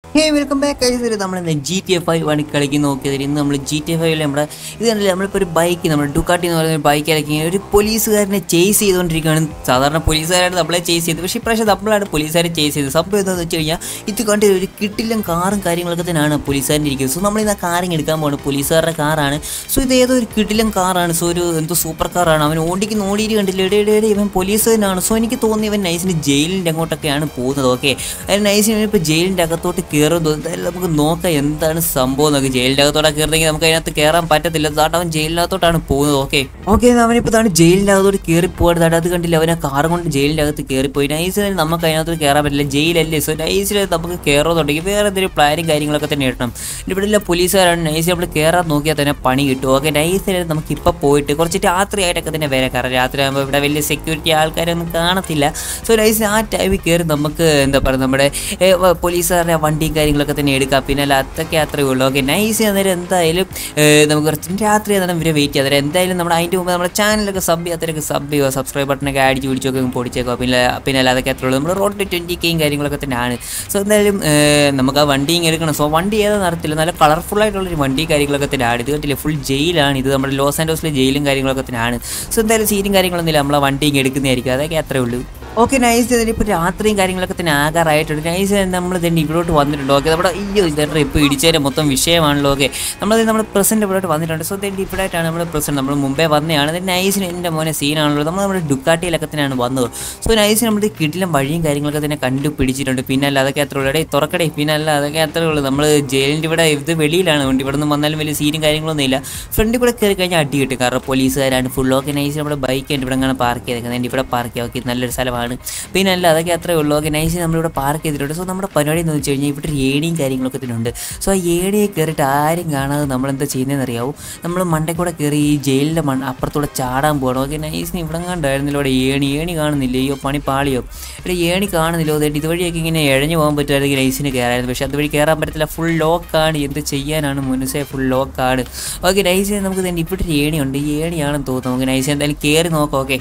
ഹേ welcome back കഴിച്ചത് നമ്മൾ ഇന്ന് ജി ടി എഫ് ഐ ആണ് കളിക്കുന്ന നോക്കിയത് ഇന്ന് നമ്മൾ ജി ടി എഫ് ഐയിൽ നമ്മുടെ ഇത് കണ്ടില്ലേ നമ്മളിപ്പോൾ ഒരു ബൈക്ക് നമ്മൾ ഡുക്കാട്ടി എന്ന് പറയുന്ന ഒരു ബൈക്ക് ഇറക്കി ഒരു പോലീസുകാരനെ ചേസ് ചെയ്തുകൊണ്ടിരിക്കുകയാണ് സാധാരണ പോലീസുകാരാണ് നമ്മളെ ചേസ് ചെയ്തത് പക്ഷേ ഇപ്രാവശ്യം നമ്മളാണ് പോലീസുകാരെ ചേസ് ചെയ്തത് സംഭവം എന്താണെന്ന് വെച്ച് കഴിഞ്ഞാൽ ഇത് കണ്ട് ഒരു കിട്ടിലും കാറും കാര്യങ്ങളൊക്കെ തന്നെയാണ് പോലീസുകാരൻ്റെ ഇരിക്കുന്നത് സോ നമ്മൾ ഇന്ന് ആ കാറിങ് എടുക്കാൻ പോകുന്നത് പോലീസുകാരുടെ കാറാണ് സോ ഇത് ഏതോ ഒരു കിട്ടിലും കാറാണ് സോ ഒരു എന്തോ സൂപ്പർ കാറാണ് അവൻ ഓടിക്കുന്ന ഓടിയിട്ട് കണ്ടില്ല ഇടേ ഇടേ ഇടേ ഇവൻ പോലീസുകാരനാണ് സോ എനിക്ക് തോന്നി ഇവൻ നൈസിന് ജയിലിൻ്റെ അങ്ങോട്ടൊക്കെയാണ് പോകുന്നത് ഓക്കെ അതിന് നൈസിന് ഇപ്പോൾ ജയിലിൻ്റെ അകത്തോട്ട് കയറും തോന്നുന്നു എന്തായാലും നമുക്ക് നോക്കാം എന്താണ് സംഭവം നോക്കി ജയിലിൻ്റെ അകത്തോട്ട് കയറുന്നെങ്കിൽ നമുക്ക് അതിനകത്ത് കയറാൻ പറ്റത്തില്ല അതാട്ട് അവൻ ജയിലിനകത്തോട്ടാണ് പോകുന്നത് ഓക്കെ ഓക്കെ അവനിപ്പോൾ ഇതാണ് ജയിലിൻ്റെ അകത്തോട്ട് കയറി പോകാതെ അത് കണ്ടില്ല അവനെ കാർ കൊണ്ട് ജയിലിൻ്റെ അകത്ത് കയറിപ്പോയി നൈസിന് നമുക്ക് അതിനകത്തോട്ട് കയറാൻ പറ്റില്ല ജയിലല്ലേ സോ നൈസിൽ നമുക്ക് കയറുന്നുണ്ടെങ്കിൽ വേറെ എന്തെങ്കിലും പ്ലാനും കാര്യങ്ങളൊക്കെ തന്നെ ഇടണം ഇവിടെ എല്ലാം പോലീസുകാരാണ് നൈസ് നമ്മൾ കയറാൻ നോക്കിയാൽ തന്നെ പണി കിട്ടും ഓക്കെ നൈസിൽ നമുക്ക് ഇപ്പോൾ പോയിട്ട് കുറച്ച് രാത്രിയായിട്ടൊക്കെ തന്നെ വരാം കാരണം രാത്രി ആകുമ്പോൾ ഇവിടെ വലിയ സെക്യൂരിറ്റി ആൾക്കാരൊന്നും കാണത്തില്ല സോ നൈസ് ആ ടൈമിൽ കയറി നമുക്ക് എന്താ പറയുക നമ്മുടെ ഏ, വ- പോലീസുകാരുടെ വണ്ടിയും കാര്യങ്ങളൊക്കെ തന്നെ എടുക്കാം പിന്നെ അല്ല അതൊക്കെ അത്രയേ ഉള്ളൂ ഓക്കെ നൈസ് അന്നേരം എന്തായാലും ഏ, നമുക്ക് കുറച്ച് രാത്രി അന്നേരം ഇവരെ വെയിറ്റ് ചെയ്യാം അന്നേരം എന്തായാലും നമ്മുടെ അതിൻ്റെ മുമ്പ് നമ്മുടെ ചാനലൊക്കെ സബ് ചെയ്യാത്തവരൊക്കെ സബ് ചെയ്യുക സബ്സ്ക്രൈബ് ബട്ടനൊക്കെ അടിച്ച് പിടിച്ചൊക്കെ അങ്ങ് പൊടിച്ചേക്കുക പിന്നെ പിന്നെ അല്ല അതൊക്കെ അത്രയേ ഉള്ളൂ നമ്മൾ റോഡ് ട്വൻറ്റി കെയും കാര്യങ്ങളൊക്കെ തന്നെയാണ് സോ എന്തായാലും ഏ, നമുക്ക് ആ വണ്ടിയും എടുക്കണം സോ വണ്ടി ഏതാ നടത്തില്ല നല്ല കളർഫുൾ ആയിട്ടുള്ളൊരു വണ്ടി കാര്യങ്ങളൊക്കെ തന്നെയാണ് ഇത് കണ്ടില്ലേ ഫുൾ ജയിലാണ് ഇത് നമ്മുടെ ലോസ് ആൻഡോസിലെ ജയിലും കാര്യങ്ങളൊക്കെ തന്നെയാണ് സോ എന്തായാലും സീനും കാര്യങ്ങളൊന്നും ഇല്ല നമ്മളെ വണ്ടിയും എടുക്കുന്നതായിരിക്കും അതൊക്കെ അത്രേ ഉള്ളൂ ഓക്കെ നൈസ് ഇപ്പോൾ രാത്രിയും കാര്യങ്ങളൊക്കെ തന്നെ ആകാറായിട്ടുണ്ട് നൈസ് നമ്മൾ തന്നെ ഇവിടോട്ട് വന്നിട്ടുണ്ട് ഓക്കെ നമ്മുടെ അയ്യോ ഇതേട്ടാ ഇപ്പോൾ ഇടിച്ചതിൻ്റെ മൊത്തം വിഷയമാണല്ലോ ഓക്കെ നമ്മൾ നമ്മൾ പ്രസൻറ്റ് ഇവിടോട്ട് വന്നിട്ടുണ്ട് സോ then ഇവിടെ ആയിട്ടാണ് നമ്മൾ പ്രസൻറ്റ് നമ്മൾ മുമ്പേ വന്നതാണ് then നൈസിന് എൻ്റെ മോനെ സീനാണല്ലോ നമ്മൾ നമ്മുടെ ഡുക്കാട്ടിയിലൊക്കെ തന്നെയാണ് വന്നത് സോ നൈസിന് നമ്മുടെ കിട്ടിലും വഴിയും കാര്യങ്ങളൊക്കെ തന്നെ കണ്ടുപിടിച്ചിട്ടുണ്ട് പിന്നെ അല്ല അതൊക്കെ അത്രേ ഉള്ളൂ എടേ തുറക്കടേ പിന്നെ അല്ല അതൊക്കെ അത്രേ ഉള്ളൂ നമ്മൾ ജയിലിൻ്റെ ഇവിടെ ഇത് വെളിയിലാണ് വേണ്ടി ഇവിടെ നിന്ന് വന്നാലും വലിയ സീനും കാര്യങ്ങളൊന്നും ഇല്ല ഫ്രണ്ടിൽ കൂടെ കയറി കഴിഞ്ഞാൽ അടി കിട്ടും കാരണം പോലീസുകാരാണ് ഫുൾ ഓക്കെ നൈസ് നമ്മുടെ ബൈക്ക് ഉണ്ട് ഇവിടെ അങ്ങനെ പാർക്ക് ചെയ്തേക്കുന്നത് ഇവിടെ പാർക്ക് ചെയ്യാം ഓക്കെ നല്ലൊരു സ്ഥലമാണ് പിന്നെ അല്ല അതൊക്കെ അത്രേ ഉള്ളൂ ഓക്കെ നൈസ് നമ്മളിവിടെ പാർക്ക് ചെയ്തിട്ടുണ്ട് സോ നമ്മുടെ പരിപാടി എന്ന് വെച്ച് കഴിഞ്ഞാൽ ഇവിടെ ഒരു ഏണിയും കാര്യങ്ങളൊക്കെ തന്നെ ഉണ്ട് സോ ആ ഏണിയെ കയറിയിട്ട് ആരും കാണാതെ നമ്മൾ എന്താ ചെയ്യുന്നതെന്ന് അറിയാവോ നമ്മൾ മണ്ടേ കൂടെ കയറി ഈ ജയിലിൻ്റെ മൺ അപ്പുറത്തൂടെ ചാടാൻ പോകണം ഓക്കെ നൈസിന് ഇവിടെ കണ്ടായിരുന്നില്ല ഇവിടെ ഏണി ഏണി കാണുന്നില്ല അയ്യോ പണി പാളിയോ ഇവിടെ ഏണി കാണുന്നില്ല അതുകൊണ്ട് ഇതുവഴിയൊക്കെ ഇങ്ങനെ ഇഴഞ്ഞു പോകാൻ പറ്റുമായിരുന്നെങ്കിൽ നൈസിന് കയറായിരുന്നു പക്ഷേ അതുവഴി കയറാൻ പറ്റത്തില്ല ഫുൾ ലോക്കാണ് എന്ത് ചെയ്യാനാണ് മുനുസേ ഫുൾ ലോക്കാണ് ഓക്കെ നൈസിന് നമുക്ക് തന്നെ ഇവിടെ ഒരു ഏണിയുണ്ട് ഈ ഏണിയാണെന്ന് തോന്നുന്നു നമുക്ക് നൈസ് എന്തായാലും കയറി നോക്കാം ഓക്കെ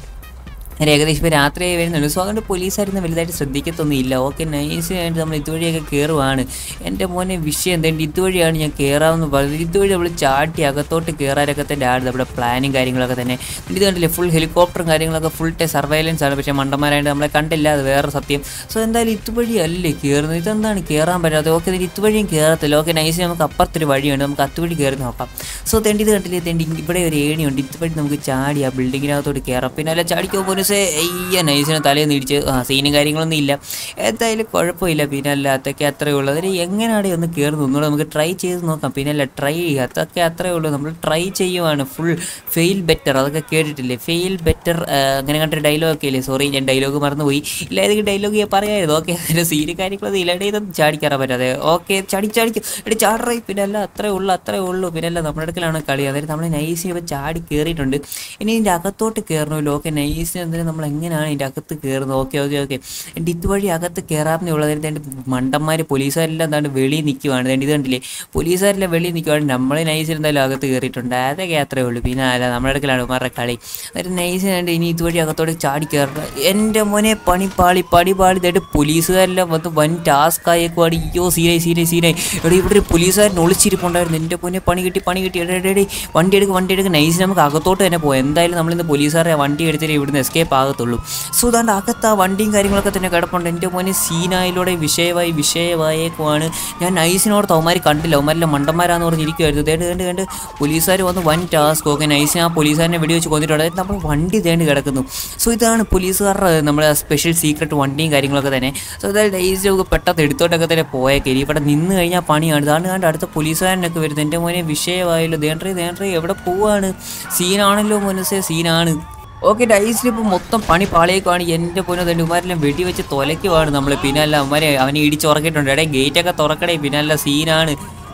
ഞാൻ ഏകദേശം ഇപ്പോൾ രാത്രിയായി വരുന്നുണ്ട് സോ അതുകൊണ്ട് പോലീസുകാരൊന്നും വലുതായിട്ട് ശ്രദ്ധിക്കത്തൊന്നുമില്ല ഓക്കെ നൈസായിട്ട് നമ്മൾ ഇതുവഴിയൊക്കെ കയറുവാണ് എൻ്റെ മോനെ വിഷയം എന്തുകൊണ്ട് ഇതുവഴിയാണ് ഞാൻ കയറാമെന്ന് പറയുന്നത് ഇതുവഴി നമ്മൾ ചാട്ടി അകത്തോട്ട് കയറാനൊക്കെ തന്നെ ആണ് നമ്മുടെ പ്ലാനും കാര്യങ്ങളൊക്കെ തന്നെ പിന്നെ ഇത് കണ്ടില്ലേ ഫുൾ ഹെലികോപ്റ്ററും കാര്യങ്ങളൊക്കെ ഫുൾ ടൈം സർവൈലൻസ് ആണ് പക്ഷേ മണ്ടന്മാരായിട്ട് നമ്മളെ കണ്ടില്ല അത് വേറെ സത്യം സോ എന്തായാലും ഇതുവഴി അല്ലേ കയറുന്നത് ഇതെന്താണ് കയറാൻ പറ്റാത്തത് ഓക്കെ ഇതിന് ഇതുവഴിയും കയറത്തില്ല ഓക്കെ നൈസ് നമുക്ക് അപ്പുറത്തൊരു വഴിയുണ്ട് നമുക്ക് അതുവഴി കയറി നോക്കാം സോ തെണ്ടി ഇത് കണ്ടില്ലേ തെണ്ടി ഇവിടെ ഒരു ഏണിയുണ്ട് ഇതുവഴി നമുക്ക് ചാടി ആ ബിൽഡിങ്ങിനകത്തോട്ട് കയറാം പിന്നെ അല്ല ചാടിക്കോ പോലീസ് അയ്യ നൈസിനെ തലേന്ന് ഇടിച്ച് ആ സീനും കാര്യങ്ങളൊന്നും ഇല്ല എന്തായാലും കുഴപ്പമില്ല പിന്നെ അല്ല അതൊക്കെ അത്രയേ ഉള്ളൂ അതിന് എങ്ങനെയാണ് ഒന്ന് കയറുന്നത് ഒന്നുകൂടെ നമുക്ക് ട്രൈ ചെയ്ത് നോക്കാം പിന്നെ അല്ല ട്രൈ ചെയ്യുക അതൊക്കെ അത്രയേ ഉള്ളൂ നമ്മൾ ട്രൈ ചെയ്യുവാണ് ഫുൾ ഫെയിൽ ബെറ്റർ അതൊക്കെ കേട്ടിട്ടില്ലേ ഫെയിൽ ബെറ്റർ അങ്ങനെ കണ്ടൊരു ഡയലോഗ് ഒക്കെ ഇല്ലേ സോറി ഞാൻ ഡയലോഗ് മറന്നുപോയി ഇല്ല ഏതെങ്കിലും ഡയലോഗ് ഞാൻ പറയാമായിരുന്നു ഓക്കെ അതിൻ്റെ സീന് കാര്യങ്ങളൊന്നും ഇല്ല ഇതൊന്നും ചാടിക്കയറാൻ പറ്റാതെ ഓക്കെ ചാടി ചാടിക്കും എടി ചാടറേ പിന്നെ അല്ല അത്രേ ഉള്ളൂ അത്രേ ഉള്ളൂ പിന്നെ അല്ല നമ്മുടെ അടുക്കലാണ് കളി അതായത് നമ്മൾ നൈസിന് ഇപ്പോൾ ചാടി കയറിയിട്ടുണ്ട് ഇനി ഇതിൻ്റെ അകത്തോട്ട് കയറണമല്ലോ ഓക്കെ നൈസിന് എന്തിനും നമ്മൾ എങ്ങനെയാണ് ഇതിൻ്റെ അകത്ത് കയറുന്നത് ഓക്കെ ഓക്കെ ഓക്കെ എൻ്റെ ഇതുവഴി അകത്ത് കയറാമെന്നേ ഉള്ളത് അതിൻ്റെ മണ്ടന്മാർ പോലീസുകാരെല്ലാം എന്താണ്ട് വെളിയിൽ നിൽക്കുവാണ് അതുകൊണ്ട് ഇത് കണ്ടില്ലേ പോലീസുകാരെല്ലാം വെളിയിൽ നിൽക്കുവാണ് നമ്മളെ നൈസിൽ എന്തായാലും അകത്ത് കയറിയിട്ടുണ്ട് അതൊക്കെ അത്രേ ഉള്ളൂ പിന്നെ അല്ല നമ്മുടെ അടുക്കലാണ് ഉമാരുടെ കളി അതായത് നൈസിനുണ്ട് ഇനി ഇതുവഴി അകത്തോട്ട് ചാടി കയറണം എൻ്റെ മോനെ പണി പാളി പടി പാളി ഇതായിട്ട് പോലീസുകാരെല്ലാം വന്ന് വൻ ടാസ്ക് ആയേക്കുവാണ് അയ്യോ സീനായി സീനായി സീനായി എടാ ഇവിടെ ഒരു പോലീസുകാരൻ ഒളിച്ചിരിപ്പുണ്ടായിരുന്നു എൻ്റെ പൊന്നെ പണി കിട്ടി പണി കിട്ടി എടേ എടേ, എടേ വണ്ടി എടുക്ക് വണ്ടി എടുക്ക് നൈസ് നമുക്ക് അകത്തോട്ട് തന്നെ പോകാം എന്തായാലും നമ്മളിന്ന് പോലീസുകാരെ വണ്ടി എടുത്തിട്ട് ഇവിടുന്ന് എസ്കേപ്പ് ആകത്തുള്ളൂ സോ അതാണ്ട് അകത്ത് ആ വണ്ടിയും കാര്യങ്ങളൊക്കെ തന്നെ കിടപ്പുണ്ട് എൻ്റെ മോനെ സീനായിലൂടെ വിഷയമായി വിഷയമായേക്കുവാണ് ഞാൻ നൈസിനോട് തവന്മാർ കണ്ടില്ല അവന്മാരെല്ലാം മണ്ടന്മാരാന്ന് പറഞ്ഞിരിക്കുമായിരുന്നു തേണ്ട് തേണ്ട് കണ്ട് പോലീസുകാർ വന്ന് വൻ ടാസ്ക് ഓക്കെ നൈസിന് ആ പോലീസുകാരനെ വെടിവെച്ച് കൊന്നിട്ടുണ്ട് അതായത് നമ്മൾ വണ്ടി തേണ്ട് കിടക്കുന്നു സോ ഇതാണ് പോലീസുകാരുടെ നമ്മുടെ സ്പെഷ്യൽ സീക്രട്ട് വണ്ടിയും കാര്യങ്ങളൊക്കെ തന്നെ സോ അതായത് നൈസ് നമുക്ക് പെട്ടെന്ന് എടുത്തോട്ടൊക്കെ തന്നെ പോയേക്കരി ഇവിടെ നിന്ന് കഴിഞ്ഞാൽ പണിയാണ് ഇതാണ് കണ്ട് അടുത്ത പോലീസുകാരനൊക്കെ വരുന്നത് എൻ്റെ മോനെ വിഷയമായല്ലോ ദേണ്ടേ ദേണ്ടേ എവിടെ പോവാണ് സീനാണല്ലോ മനസ്സേ സീനാണ് ഓക്കെ ഡൈസിൽ ഇപ്പോൾ മൊത്തം പണി പാളിയേക്കുവാണ് എൻ്റെ പൊന്നു തന്നെ ഉമാരെല്ലാം വെടിവെച്ച് തുലയ്ക്കുവാണ് നമ്മൾ പിന്നെ അല്ല ഉമാരെ അവനെ ഇടിച്ചുറക്കിയിട്ടുണ്ട് എടേ ഗേറ്റൊക്കെ തുറക്കടേ പിന്നെ അല്ല സീനാണ്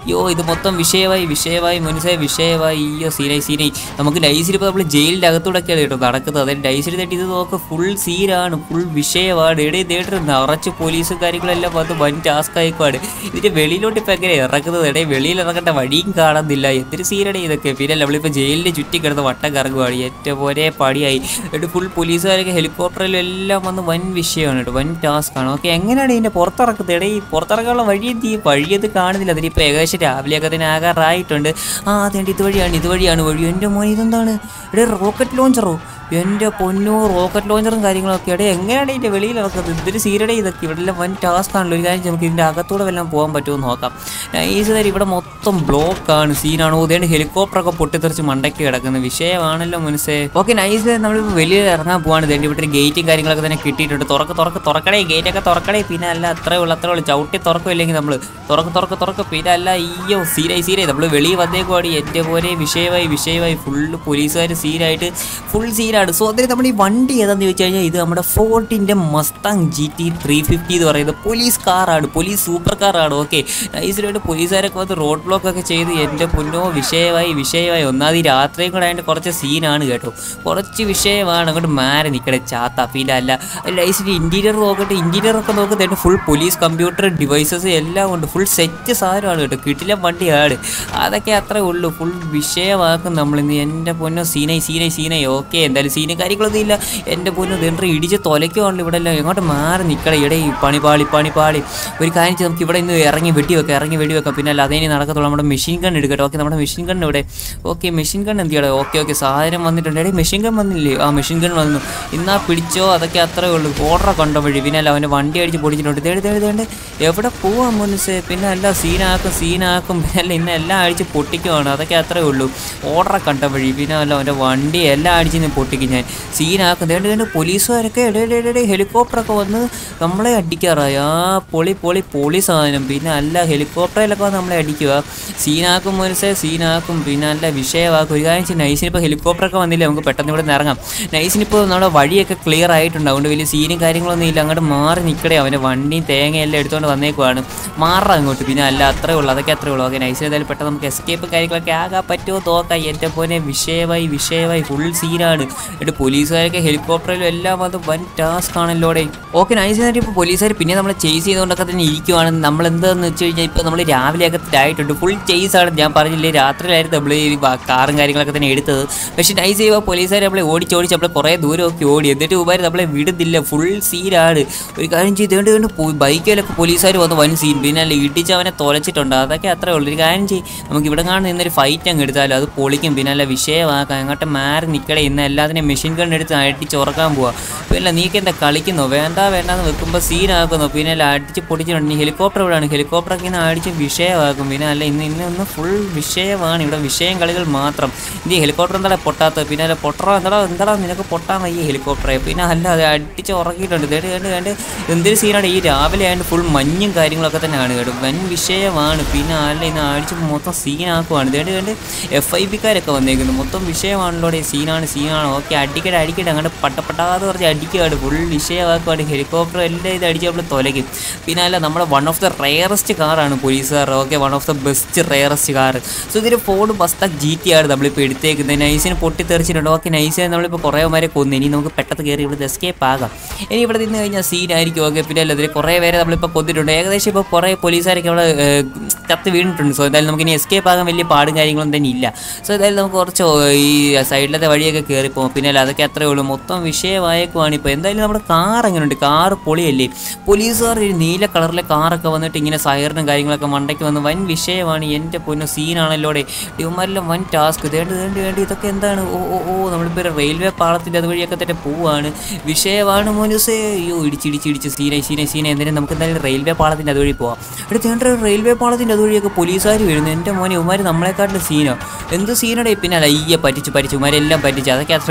യോ ഇത് മൊത്തം വിഷയമായി വിഷയമായി മനസ്സിലായി വിഷയമായി അയ്യോ സീനായി സീനായി നമുക്ക് നൈസിൽ ഇപ്പോൾ നമ്മൾ ജയിലിൻ്റെ അകത്തൂടെയൊക്കെയാണ് കേട്ടോ നടക്കുന്നത് അതായത് നൈസിൽ തട്ടി ഇത് നോക്ക് ഫുൾ സീനാണ് ഫുൾ വിഷയമാണ് എടേ തേട്ടർ നിറച്ച് പോലീസും കാര്യങ്ങളെല്ലാം വന്ന് വൻ ടാസ്ക് ആയിക്കോആണ് ഇതിൻ്റെ വെളിയിലോട്ട് ഇപ്പം എങ്ങനെ ഇറക്കുന്നത് എടേ വെളിയിൽ ഇറങ്ങേണ്ട വഴിയും കാണുന്നില്ല എന്തൊരു സീനടേ ഇതൊക്കെ പിന്നെ നമ്മളിപ്പോൾ ജയിലിൻ്റെ ചുറ്റി കിടന്ന് വട്ടം കറങ്ങുവാണ് ഏറ്റവും ഒരേ പടിയായി എന്നിട്ട് ഫുൾ പോലീസുകാരൊക്കെ ഹെലികോപ്റ്ററിലും എല്ലാം വന്ന് വൻ വിഷയമാണ് കേട്ടോ വൻ ടാസ്ക് ആണ് ഓക്കെ എങ്ങനെയാണ് ഇതിൻ്റെ പുറത്തിറക്കുന്നത് എടേ ഈ പുറത്തിറക്കാനുള്ള വഴി എന്ത് ചെയ്യും വഴിയത് കാണുന്നില്ല അതിനിപ്പോൾ ഏകദേശം രാവിലെയൊക്കെ തന്നെ ആകാറായിട്ടുണ്ട് ആ അതേണ്ട ഇതുവഴിയാണ് ഇതുവഴിയാണ് വഴി എൻ്റെ മോനെ ഇതെന്താണ് എടേ റോക്കറ്റ് ലോഞ്ചറോ എൻ്റെ പൊന്നോ റോക്കറ്റ് ലോഞ്ചറും കാര്യങ്ങളൊക്കെ എടേ എങ്ങനെയാണ് ഇതിൻ്റെ വെളിയിൽ ഇറക്കുന്നത് ഇതൊരു സീരടെ ഇതൊക്കെ ഇവിടെ എല്ലാം വൻ ടാസ്ക് ആണല്ലോ ഒരു കാര്യം നമുക്ക് ഇതിൻ്റെ അകത്തൂടെ വല്ലതും പോകാൻ പറ്റുമോ എന്ന് നോക്കാം നൈസ് കാര്യം ഇവിടെ മൊത്തം ബ്ലോക്കാണ് സീനാണ് ഓതേണ്ട ഹെലികോപ്റ്ററൊക്കെ പൊട്ടിത്തെറിച്ച് മണ്ടയ്ക്ക് കിടക്കുന്ന വിഷയമാണല്ലോ മനസ്സേ ഓക്കെ നൈസ് നമ്മളിപ്പോൾ വെളിയിൽ ഇറങ്ങാൻ പോവാണ് ഇതേണ്ടി ഇവിടെ ഒരു ഗേറ്റും കാര്യങ്ങളൊക്കെ തന്നെ കിട്ടിയിട്ടുണ്ട് തുറക്ക് തുറക്ക് തുറക്കടേ ഗേറ്റൊക്കെ തുറക്കടേ പിന്നെ അല്ല അത്രേ ഉള്ളൂ അത്രേ ഉള്ളൂ ചവിട്ടി തുറക്കില്ലെങ്കിൽ നമ്മൾ തുറക്ക് തുറക്ക് തുറക്ക് പിന്നെ അല്ല അയ്യോ സീരായി സീരായി നമ്മൾ വെളിയിൽ വന്നേക്കുവാടി എൻ്റെ പോലെ വിഷയമായി വിഷയമായി ഫുള്ള് പോലീസുകാർ സീനായിട്ട് ഫുൾ സീനാണ് സോ അതിന് നമ്മുടെ ഈ വണ്ടി ഏതാന്ന് ചോദിച്ചു കഴിഞ്ഞാൽ ഇത് നമ്മുടെ ഫോർട്ടിൻ്റെ Mustang G T three fifty എന്ന് പറയുന്നത് പോലീസ് കാറാണ് പോലീസ് സൂപ്പർ കാറാണ് ഓക്കെ നൈസിലായിട്ട് പോലീസുകാരൊക്കെ വന്ന് റോഡ് ബ്ലോക്ക് ഒക്കെ ചെയ്ത് എൻ്റെ പൊന്നോ വിഷയമായി വിഷയമായി ഒന്നാമത് ഈ രാത്രിയും കൂടെ അതിൻ്റെ കുറച്ച് സീനാണ് കേട്ടോ കുറച്ച് വിഷയമാണ് അങ്ങോട്ട് മാറി നിൽക്കണേ ചാത്ത പിന്നെ അല്ല ലൈസിൻ്റെ ഇൻറ്റീരിയർ നോക്കട്ടെ ഇൻറ്റീരിയർ ഒക്കെ നോക്കുന്നുണ്ട് ഫുൾ പോലീസ് കമ്പ്യൂട്ടർ ഡിവൈസസ് എല്ലാം ഉണ്ട് ഫുൾ സെറ്റ് സാധനമാണ് കേട്ടോ കിട്ടില്ല വണ്ടിയാണ് അതൊക്കെ അത്രേ ഉള്ളൂ ഫുൾ വിഷയമാക്കും നമ്മളിന്ന് എൻ്റെ പൊന്നോ സീനായി സീനായി സീനായി ഓക്കെ എന്തായാലും സീനും കാര്യങ്ങളൊന്നും ഇല്ല എൻ്റെ പൊന്നോ ദണ്ട ഇടിച്ച് തൊലയ്ക്കുവാണല്ലോ ഇവിടെ എല്ലാം എങ്ങോട്ട് മാറി നിൽക്കടേ ഇടേ പണി പാളി പണി പാളി ഒരു കാര്യം ചെയ്ത് നമുക്ക് ഇവിടെ നിന്ന് ഇറങ്ങി വെടി വെക്കാം ഇറങ്ങി വെടി വെക്കാം പിന്നെ അല്ല അതേ നടക്കത്തുള്ളൂ നമ്മുടെ മെഷീൻ ഗൺ എടുക്കട്ടെ ഓക്കെ നമ്മുടെ മെഷീൻ ഗൺ ഇവിടെ ഓക്കെ മെഷീൻ ഗൺ എന്ത് ചെയ്യണം ഓക്കെ ഓക്കെ സാധനം വന്നിട്ടുണ്ട് എടേ മെഷീൻ ഗൺ വന്നില്ലേ ആ മെഷീൻ ഗൺ വന്നു ഇന്നാ പിടിച്ചോ അതൊക്കെ അത്രേ ഉള്ളൂ ഓർഡർ കണ്ട വഴി പിന്നെ അല്ല അവൻ്റെ വണ്ടി അടിച്ച് പൊടിച്ചിട്ടുണ്ട് തേടി തേടി തേണ്ട് എവിടെ പോവാൻ മനസ്സ് പിന്നെ അല്ല സീനാക്കും സീനാക്കും പിന്നെ അല്ല ഇന്ന് എല്ലാം അടിച്ച് പൊട്ടിക്കുവാണ് അതൊക്കെ അത്രേ ഉള്ളൂ ഓർഡർ കണ്ട വഴി പിന്നെ അല്ല അവൻ്റെ വണ്ടി എല്ലാം അടിച്ച് ഞാൻ പൊട്ടിക്കും ഞാൻ സീനാക്കും തേണ്ട് തേണ്ട് പോലീസുകാരൊക്കെ ഇടയിടെ ഹെലികോപ്റ്ററൊക്കെ വന്ന് നമ്മളെ അടിക്കാറായി ആ പൊളി പൊളി പൊളി സാധനം പിന്നെ അല്ല ഹെലികോപ്റ്ററിലൊക്കെ വന്ന് നമ്മളെ അടിക്കുക സീനാക്കും മനസ്സേ സീനാക്കും പിന്നെ അല്ല വിഷയമാക്കും ഒരു കാര്യം വെച്ചാൽ നൈസിനിപ്പോൾ ഹെലികോപ്റ്ററൊക്കെ വന്നില്ല നമുക്ക് പെട്ടെന്ന് ഇവിടെ നിന്ന് ഇറങ്ങാം നൈസിനിപ്പോൾ നമ്മുടെ വഴിയൊക്കെ ക്ലിയർ ആയിട്ടുണ്ട് അതുകൊണ്ട് വലിയ സീനും കാര്യങ്ങളൊന്നും ഇല്ല അങ്ങോട്ട് മാറി നിൽക്കടേ അവൻ്റെ വണ്ടിയും തേങ്ങയെല്ലാം എടുത്തുകൊണ്ട് വന്നേക്കുവാണ് മാറാം അങ്ങോട്ട് പിന്നെ അല്ല അത്രേ ഉള്ളൂ അതൊക്കെ അത്രേ ഉള്ളൂ ഓക്കെ നൈസിന് ഏതായാലും പെട്ടെന്ന് നമുക്ക് എസ്കേപ്പ് കാര്യങ്ങളൊക്കെ ആകാൻ പറ്റുമോ തോക്കാം എൻ്റെ പോലെ വിഷയമായി വിഷയമായി ഫുൾ സീനാണ് എന്നിട്ട് പോലീസുകാരൊക്കെ ഹെലികോപ്റ്ററിലും എല്ലാം അത് വൻ ടാസ്ക് ആണല്ലോടെ ഓക്കെ നൈസിനായിട്ട് ഇപ്പോൾ പോലീസുകാർ പിന്നെ നമ്മളെ ചേസ് ചെയ്തുകൊണ്ടൊക്കെ തന്നെ ഇരിക്കുവാണ് നമ്മൾ എന്താണെന്ന് വെച്ച് കഴിഞ്ഞാൽ ഇപ്പോൾ നമ്മൾ രാവിലെയൊക്കെ ആയിട്ടുണ്ട് ഫുൾ ചേസാണ് ഞാൻ പറഞ്ഞില്ലേ രാത്രിയിലായിരുന്നു നമ്മൾ ഈ ബ- കാറും കാര്യങ്ങളൊക്കെ തന്നെ എടുത്തത് പക്ഷേ നൈസ് ചെയ്യുമ്പോൾ പോലീസുകാർ നമ്മളെ ഓടിച്ചോടിച്ച് നമ്മളെ കുറേ ദൂരമൊക്കെ ഓടി എന്നിട്ട് ഉപകാരം നമ്മളെ വിടുന്നില്ല ഫുൾ സീനാണ് ഒരു കാര്യം ചെയ്ത് കൊണ്ട് കൊണ്ട് ബൈക്കിലൊക്കെ പോലീസുകാർ വന്ന് വൻ സീൻ പിന്നെ അല്ല ഇടിച്ച് അവനെ തുലച്ചിട്ടുണ്ട് അതൊക്കെ അത്രേ ഉള്ളൂ ഒരു കാര്യം ചെയ്യും നമുക്ക് ഇവിടെ കാണുന്ന ഇന്നൊരു ഫൈറ്റ് അങ്ങ് എടുത്താലോ അത് പൊളിക്കും പിന്നെ അല്ല വിഷയമാക്കാം അങ്ങോട്ട് മാറി നിൽക്കടേ ഇന്ന് എല്ലാത്തിനെയും മെഷീൻ ഗൺ എടുത്ത് അടിച്ച് ഉറക്കാൻ പോവാ പിന്നെ നീക്ക് എന്താ കളിക്കുന്നോ വേണ്ട വേണ്ടാന്ന് വെക്കുമ്പോൾ സീനാക്കുന്നു പിന്നെ അല്ല അടിച്ച് പൊടിച്ചിട്ടുണ്ട് ഈ ഹെലികോപ്റ്റർ ഇവിടെയാണ് ഹെലികോപ്റ്ററൊക്കെ ഇങ്ങനെ അടിച്ച് വിഷയമാക്കും പിന്നെ അല്ല ഇന്ന് ഇന്ന് ഇന്ന് ഫുൾ വിഷയമാണ് ഇവിടെ വിഷയം കളികൾ മാത്രം ഇത് ഈ ഹെലികോപ്റ്റർ എന്താ പൊട്ടാത്തത് പിന്നെ അല്ല പൊട്ടറോ എന്താടാ എന്താടാ നിനക്ക് പൊട്ടാൻ വയ്യ ഹെലികോപ്റ്ററെ പിന്നെ അല്ല അത് അടിച്ച് ഉറക്കിയിട്ടുണ്ട് തേടി കണ്ട് കണ്ട് എന്തൊരു സീനാണ് ഈ രാവിലെ ആയതുകൊണ്ട് ഫുൾ മഞ്ഞും കാര്യങ്ങളൊക്കെ തന്നെയാണ് കേട്ടോ വൻ വിഷയമാണ് പിന്നെ അല്ല ഇന്ന് അടിച്ച് മൊത്തം സീനാക്കുവാണ് തേടി കണ്ട് എഫ് ഐ പിക്കാരൊക്കെ വന്നേക്കുന്നു മൊത്തം വിഷയമാണല്ലോ ഡേ സീനാണ് സീനാണ് ഓക്കെ അടിക്കട്ടെ അടിക്കട്ടെ അങ്ങോട്ട് പട്ടപ്പെട്ടാതെ പറഞ്ഞ് അടിക്കുകയാണ് ഫുൾ വിഷയമാക്കുവാണ് ഹെലികോപ്റ്റർ എല്ലാം ഇത് അടിച്ച് നമ്മൾ തൊലയ്ക്കും പിന്നെ അല്ല നമ്മുടെ വൺ ഓഫ് ദ റെയറസ്റ്റ് കാറാണ് പോലീസുകാർ okay one of the best rarest car so ഇതിന് ഫോർഡ് ബസ്താക്ക് ജി ടി ആണ് നമ്മളിപ്പോൾ എടുത്തേക്കുന്നത് നൈസിന് പൊട്ടിത്തെറിച്ചിട്ടുണ്ട് ഓക്കെ നൈസിനെ നമ്മളിപ്പോൾ കുറേ പേരെ കൊന്നു ഇനി നമുക്ക് പെട്ടെന്ന് കയറി ഇവിടെ എസ്കേപ്പ് ആകാം ഇനി ഇവിടെ നിന്ന് കഴിഞ്ഞാൽ സീനായിരിക്കും ഓക്കെ പിന്നെ അല്ല ഇതിൽ കുറേ പേരെ നമ്മളിപ്പോൾ കൊന്നിട്ടുണ്ട് ഏകദേശം ഇപ്പോൾ കുറേ പോലീസുകാരൊക്കെ അവിടെ ഏഹ്, ചത്ത് വീണിട്ടുണ്ട് സോ എന്തായാലും നമുക്ക് ഇനി എസ്കേപ്പ് ആകാൻ വലിയ പാടും കാര്യങ്ങളും തന്നെ ഇല്ല സോ എന്തായാലും നമുക്ക് കുറച്ച് ഈ സൈഡിലത്തെ വഴിയൊക്കെ കയറി പോകും പിന്നെ അല്ല അതൊക്കെ അത്രേ ഉള്ളൂ മൊത്തം വിഷയമായേക്കുവാണ് ഇപ്പോൾ എന്തായാലും നമ്മുടെ കാർ എങ്ങനെയുണ്ട് കാർ പൊളിയല്ലേ പോലീസുകാർ ഒരു നീല കളറിലെ കാറൊക്കെ വന്നിട്ട് ഇങ്ങനെ സൈറിനും കാര്യങ്ങളൊക്കെ മണ്ടയ്ക്ക് വന്ന് വൻ വിഷയമാണ് എൻ്റെ പൊന്നു സീനാണല്ലോടെ ഇവന്മാരെല്ലാം വൻ ടാസ്ക് വേണ്ടി വേണ്ടി വേണ്ടി ഇതൊക്കെ എന്താണ് ഓ ഓ ഓ നമ്മളിപ്പോൾ ഒരു റെയിൽവേ പാളത്തിൻ്റെ അതുവഴിയൊക്കെ തന്നെ പോവാണ് വിഷയമാണ് മോനുസേ അയ്യോ ഇടിച്ചിടിച്ച് ഇടിച്ച് സീനായി സീനായി സീനായി എന്തിനും നമുക്ക് എന്തായാലും റെയിൽവേ പാളത്തിൻ്റെ അതുവഴി പോവാം ഇവിടെ ചേട്ടൻ റെയിൽവേ പാളത്തിൻ്റെ അതുവഴിയൊക്കെ പോലീസുകാർ വരുന്നു എൻ്റെ മോനെ ഉമാർ നമ്മളെക്കാട്ടിലും സീനോ എന്ത് സീനടെ പിന്നെ അല്ല അയ്യ പറ്റിച്ച് പറ്റിച്ച് ഉമാരെല്ലാം പറ്റിച്ച് അതൊക്കെ അത്രേ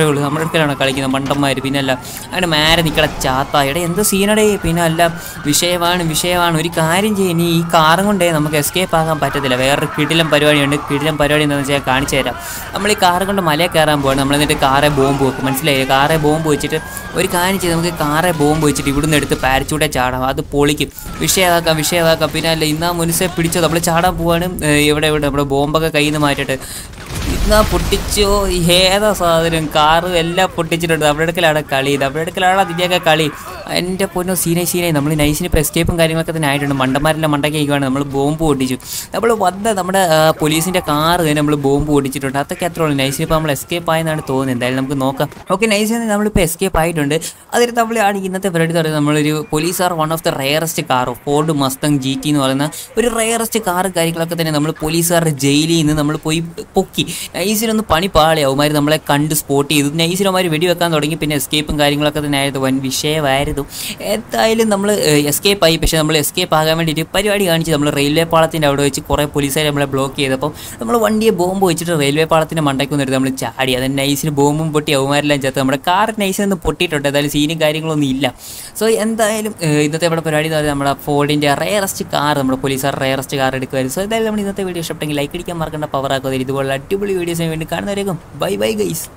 അത്രേ ഉള്ളൂ നമ്മുടെ അടുക്കലാണ് കളിക്കുന്നത് മണ്ടന്മാർ പിന്നെ അല്ല അങ്ങനെ മാരെ നിൽക്കട ചാത്ത എടാ എന്ത് സീനടേ പിന്നെ അല്ല വിഷയമാണ് വിഷയമാണ് ഒരു കാര്യം ചെയ്യും നീ ഈ കാറും കൊണ്ടേ നമുക്ക് എസ്കേപ്പ് ആകാൻ പറ്റത്തില്ല വേറൊരു കിടിലം പരിപാടിയുണ്ട് കിടിലം പരിപാടി എന്താണെന്ന് വെച്ചാൽ കാണിച്ചു തരാം നമ്മൾ ഈ കാറ് കൊണ്ട് മലയിൽ കയറാൻ പോകണം നമ്മൾ എന്നിട്ട് കാറെ ബോംബ് വെക്കും മനസ്സിലായി കാറെ ബോംബ് വെച്ചിട്ട് ഒരു കാര്യം ചെയ്ത് നമുക്ക് കാറെ ബോംബ് വെച്ചിട്ട് ഇവിടുന്ന് എടുത്ത് പാരച്ചൂട്ടെ ചാടാം അത് പൊളിക്കും വിഷയമാക്കാം വിഷയമാക്കാം പിന്നെ അല്ല ഇന്നാ മുനിസെ പിടിച്ചോ നമ്മൾ ചാടാൻ പോവാണ് ഏഹ് ഇവിടെ ഇവിടെ നമ്മുടെ ബോംബൊക്കെ കയ്യിൽ നിന്ന് മാറ്റിയിട്ട് ഇന്നാ പൊട്ടിച്ചോ ഏതാ സാധനം കാറ് എല്ലാം പൊട്ടിച്ചിട്ടുണ്ട് നമ്മുടെ അടുക്കലാണ് കളി നമ്മുടെ അടുക്കലാണ് അതിൻ്റെയൊക്കെ കളി എൻ്റെ പൊന്നോ സീനെ സീനെ നമ്മൾ നൈസിന് ഇപ്പോൾ എസ്കേപ്പും കാര്യങ്ങളൊക്കെ തന്നെ ആയിട്ടുണ്ട് മണ്ടന്മാരെല്ലാം മണ്ടക്കേക്കുവാണ് നമ്മൾ ബോംബ് പൊട്ടിച്ചു നമ്മൾ വന്ന നമ്മുടെ ആ, പോലീസിൻ്റെ കാറ് തന്നെ നമ്മൾ ബോംബ് പൊട്ടിച്ചിട്ടുണ്ട് അതൊക്കെ അത്ര ഉള്ളൂ നൈസിന് ഇപ്പോൾ നമ്മൾ എസ്കേപ്പ് ആയെന്നാണ് തോന്നുന്നത് എന്തായാലും നമുക്ക് നോക്കാം ഓക്കെ നൈസിന് നമ്മളിപ്പോൾ എസ്കേപ്പ് ആയിട്ടുണ്ട് അതിൽ നമ്മളാണ് ഇന്നത്തെ പരിപാടി എന്ന് പറയുന്നത് നമ്മളൊരു police R one of the rarest car Ford Mustang G T എന്ന് പറയുന്ന ഒരു റയറസ്റ്റ് കാറ് കാര്യങ്ങളൊക്കെ തന്നെ നമ്മൾ പോലീസുകാരുടെ ജയിലിൽ നിന്ന് നമ്മൾ പോയി പൊക്കി നൈസിനൊന്ന് പണി പാളി അവന്മാർ നമ്മളെ കണ്ട് സ്പോട്ട് ചെയ്തു നൈസിനവന്മാർ വെടിവെക്കാൻ തുടങ്ങി പിന്നെ എസ്കേപ്പും കാര്യങ്ങളൊക്കെ തന്നെ ആയത് വൻ വിഷയമായിരുന്നു എന്തായാലും നമ്മൾ എസ്കേപ്പ് ആയി പക്ഷേ നമ്മൾ എസ്കേപ്പ് ആകാൻ വേണ്ടിയിട്ട് പരിപാടി കാണിച്ച് നമ്മൾ റെയിൽവേ പാളത്തിൻ്റെ അവിടെ വെച്ച് കുറേ പോലീസുകാർ നമ്മളെ ബ്ലോക്ക് ചെയ്തപ്പോൾ നമ്മൾ വണ്ടിയെ ബോംബ് വെച്ചിട്ട് റെയിൽവേ പാളത്തിൻ്റെ മണ്ടയ്ക്ക് വന്നിട്ട് നമ്മൾ ചാടി അത് നൈസിന് ബോംബും പൊട്ടി അവന്മാരെല്ലാം ചേർത്ത് നമ്മുടെ കാർ നൈസിനൊന്ന് പൊട്ടിയിട്ടുണ്ട് എന്തായാലും സീനും കാര്യങ്ങളൊന്നും ഇല്ല സോ എന്തായാലും ഏഹ്, ഇന്നത്തെ ഇവിടെ പരിപാടി എന്ന് പറയുന്നത് നമ്മുടെ ഫോർഡിൻ്റെ റയറസ്റ്റ് കാർ നമ്മുടെ പോലീസുകാർ റയറസ്റ്റ് കാർ എടുക്കുമായിരുന്നു സോ എന്തായാലും നമ്മൾ ഇന്നത്തെ വീഡിയോ ഇഷ്ടപ്പെട്ടെങ്കിൽ ലൈക്ക് അടിക്കാൻ മറക്കേണ്ട പവർ ആക്കുക ഇതുപോലുള്ള അടിപൊളി വീഡിയോസിന് വേണ്ടി കാണുന്നവരേക്കും ബൈ ബൈ ഗൈസ്